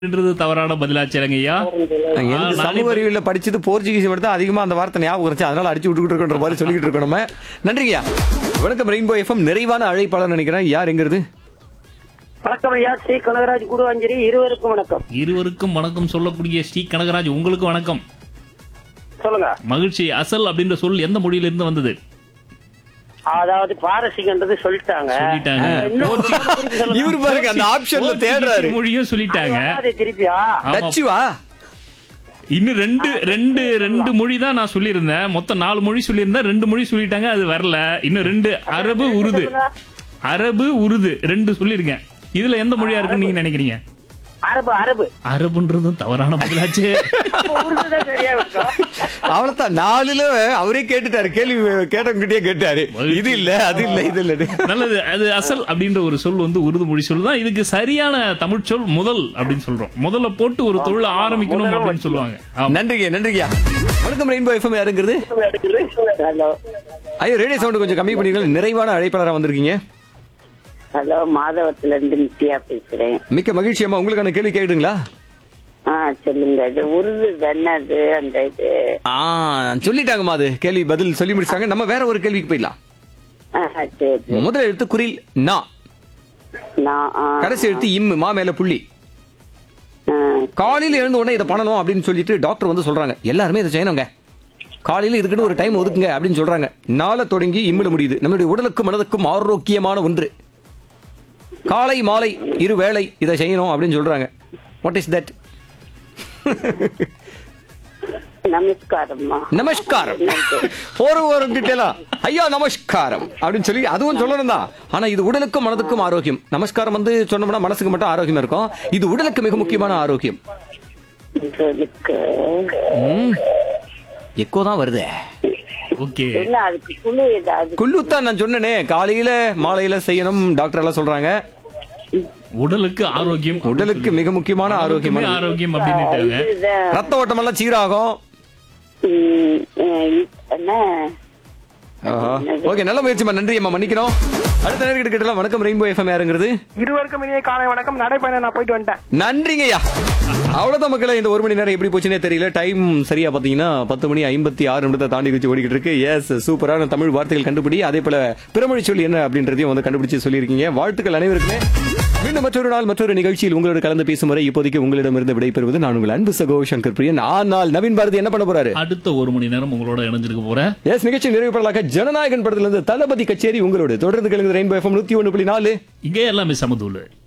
ன்றது தவறான பதிலாச்சு ஐயா எனக்கு சமூக அறிவியல் படிச்சது போர்ச்சுகீஸ் மட்டும் தான் அதிகமா அந்த வார்த்தை ஞாபகம் இருந்துச்சு அதனால அடிச்சு விட்டுக்கிட்டு இருக்கோன்ற மாதிரி சொல்லிக்கிட்டு இருக்கோம் நம்ம நன்றிங்கய்யா வணக்கம் ரெயின்போ எஃப்எம் நிறைவான அழைப்பாளர் நினைக்கிறேன் யார் எங்கிறது வணக்கம் ஐயா ஸ்ரீ கனகராஜ் குருவாஞ்சேரி இருவருக்கும் வணக்கம் இருவருக்கும் வணக்கம் சொல்லக்கூடிய ஸ்ரீ கனகராஜ் உங்களுக்கு வணக்கம் சொல்லுங்க மகிழ்ச்சி அசல் அப்படின்ற சொல் எந்த மொழியிலிருந்து வந்தது அதாவது பாரசீகன்றது சொல்லிட்டாங்க சொல்லிட்டாங்க இன்னும் திருப்பி சொல்லுங்க. இவர் பாருங்க அந்த ஆப்ஷன்ல தேடுறாரு போர்ச்சுகீஸ் மொழியும் சொல்லிட்டாங்க அது திருப்பியா ஆமா. டச்சுவா இன்னும் ரெண்டு ரெண்டு ரெண்டு மொழி தான் நான் சொல்லியிருந்தேன் மொத்தம் நாலு மொழி சொல்லியிருந்தேன் ரெண்டு மொழி சொல்லிட்டாங்க அது வரல இன்னும் ரெண்டு அரபு உருது அரபு உருது ரெண்டு சொல்லியிருக்கேன் இதுல எந்த மொழியா இருக்குன்னு நீங்க நினைக்கிறீங்க அரபு அரபு அரபுன்றதும் தவறான பதிலாச்சு அப்ப உருதுதான் சரியா இருக்கும் அவ்வளவுதான் நாலுல அவரே கேட்டுட்டாரு கேள்வி கேட்டவங்கிட்டே கேட்டாரு இது இல்ல அது இல்ல இது இல்ல நல்லது அது அசல் அப்படின்ற ஒரு சொல் வந்து உருது மொழி சொல் தான் இதுக்கு சரியான தமிழ் சொல் முதல் அப்படின்னு சொல்றோம் முதல்ல போட்டு ஒரு தொழில் ஆரம்பிக்கணும் அப்படின்னு சொல்லுவாங்க ஆமா. நன்றிங்க நன்றிங்கய்யா வணக்கம் ரெயின்போ எஃப்எம் யாருங்கிறது ஹலோ ஐயோ ரேடியோ சவுண்ட் கொஞ்சம் கம்மி பண்ணிக்கலாம் நிறைவான அழைப்பாளரா வந்திருக்கீங்க ஹலோ மாதவத்துல இருந்து நித்யா பேசுறேன் மிக்க மகிழ்ச்சி அம்மா உங்களுக்கான கேள்வி கேட்டுங்களா ஆ சொல்லுங்க இது உருது தானே அது அந்த இது ஆ சொல்லிட்டாங்கம்மா அது கேள்வி பதில் சொல்லி முடிச்சாங்க நம்ம வேற ஒரு கேள்விக்கு போயிடலாம் ஆ, சரி முதல் எழுத்து குறில் நா நான் ஆ, கடைசி எழுத்து இம் மா மேல புள்ளி ஆ, காலையில எழுந்த உடனே இதை பண்ணணும் அப்படின்னு சொல்லிட்டு டாக்டர் வந்து சொல்றாங்க எல்லாருமே இதை செய்யணுங்க காலையில இதுக்குன்னு ஒரு டைம் ஒதுக்குங்க அப்படின்னு சொல்றாங்க நாளை தொடங்கி இம்மிட முடியுது நம்மளுடைய உடலுக்கும் மனதுக்கும் ஆரோக்கியமான ஒன்று காலை மாலை இரு வேளை இதை செய்யணும் அப்படின்னு சொல்றாங்க வாட் இஸ் தட் நமஸ்காரம்மா நமஸ்காரம் ஒரு ஒரு டீட்டெயிலா ஐயா நமஸ்காரம் அப்படின்னு சொல்லி அதுவும் சொல்லணும் தான் ஆனா இது உடலுக்கும் மனதுக்கும் ஆரோக்கியம் நமஸ்காரம் வந்து சொன்னோம்னா மனசுக்கு மட்டும் ஆரோக்கியம் இருக்கும் இது உடலுக்கு மிக முக்கியமான ஆரோக்கியம் உங்களுக்கு எக்கோ தான் வருதே ஓகே என்ன அதுக்கு குழு ஏதாவது குள்ளுத்தான் நான் சொன்னனே காலையில மாலையில செய்யணும் டாக்டர் எல்லாம் சொல்றாங்க உடலுக்கு ஆரோக்கியம் உடலுக்கு மிக முக்கியமான ஆரோக்கியமே ஆரோக்கியமான ஆரோக்கியம் அப்படின்னுட்டாங்க இதுதான் ரத்த ஓட்டம் எல்லாம் சீராகும் ம், அஹ் என்ன ஓகே நல்ல முயற்சிமா நன்றி அம்மா மன்னிக்கிறோம் அடுத்த நேரம் கேட்டலாம் வணக்கம் ரெயின்போ எஃப்எம் யாருங்கிறது இருவருக்கும் இனிய காலை வணக்கம் நடைப்பயணம் நான் போயிட்டு வந்துட்டேன் நன்றிங்கய்யா அவ்வளவுதான் மக்களே இந்த ஒரு மணி நேரம் எப்படி போச்சுன்னே தெரியல டைம் சரியா பாத்தீங்கன்னா பத்து மணி ஐம்பத்தி ஆறு நிமிடத்தை தாண்டி வச்சு ஓடிக்கிட்டு இருக்கு எஸ் சூப்பரான தமிழ் வார்த்தைகள் கண்டுபிடி அதே போல பிறமொழி சொல்லி என்ன அப்படின்றதையும் வந்து கண்டுபிடிச்சு சொல்லியிருக்கீங்க வாழ்த்துக்கள் அனைவருக்குமே மீண்டும் மற்றொரு நாள் மற்றொரு நிகழ்ச்சியில் உங்களோட கலந்து பேசும் வரை இப்போதைக்கு உங்களிடமிருந்து விடைபெறுவது நான் உங்கள் அன்பு சகோ சங்கர் பிரியன் ஆனால் நவீன் பாரதி என்ன பண்ண போறாரு அடுத்த ஒரு மணி நேரம் உங்களோட இணைஞ்சிருக்க போறேன் எஸ் நிகழ்ச்சி நிறைவு பண்ணலாக ஜனநாயகன் படத்திலிருந்து தளபதி கச்சேரி உங்களோட தொடர்ந்து கிழங்கு ரெயின்போ எஃப்எம் நூத்தி ஒன்று புள்ளி நாலு இங்கே எல்லாமே சமதூள்